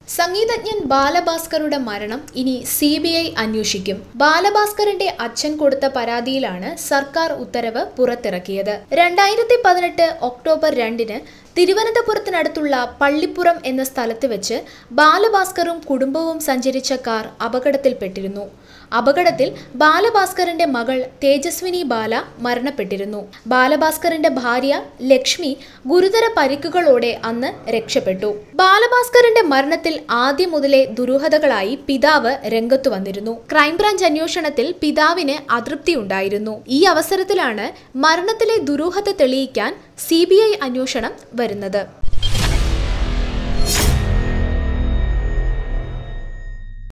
സംഗീതജ്ഞൻ ബാലഭാസ്കറുടെ മരണം ഇനി സി ബി ഐ അന്വേഷിക്കും ബാലഭാസ്കറിന്റെ അച്ഛൻ കൊടുത്ത പരാതിയിലാണ് സർക്കാർ ഉത്തരവ് പുറത്തിറക്കിയത് രണ്ടായിരത്തി പതിനെട്ട് ഒക്ടോബർ രണ്ടിന് തിരുവനന്തപുരത്തിനടുത്തുള്ള പള്ളിപ്പുറം എന്ന സ്ഥലത്ത് വെച്ച് ബാലഭാസ്കറും കുടുംബവും സഞ്ചരിച്ച കാർ അപകടത്തിൽപ്പെട്ടിരുന്നു അപകടത്തിൽ ബാലഭാസ്കറിന്റെ മകൾ തേജസ്വിനി ബാല മരണപ്പെട്ടിരുന്നു ബാലഭാസ്കറിന്റെ ഭാര്യ ലക്ഷ്മി ഗുരുതര പരിക്കുകളോടെ അന്ന് രക്ഷപ്പെട്ടു ബാലഭാസ്കറിന്റെ മരണത്തിൽ ആദ്യം മുതലേ ദുരൂഹതകളായി പിതാവ് രംഗത്തു വന്നിരുന്നു ക്രൈംബ്രാഞ്ച് അന്വേഷണത്തിൽ പിതാവിന് അതൃപ്തിയുണ്ടായിരുന്നു ഈ അവസരത്തിലാണ് മരണത്തിലെ ദുരൂഹത തെളിയിക്കാൻ സി അന്വേഷണം വരുന്നത്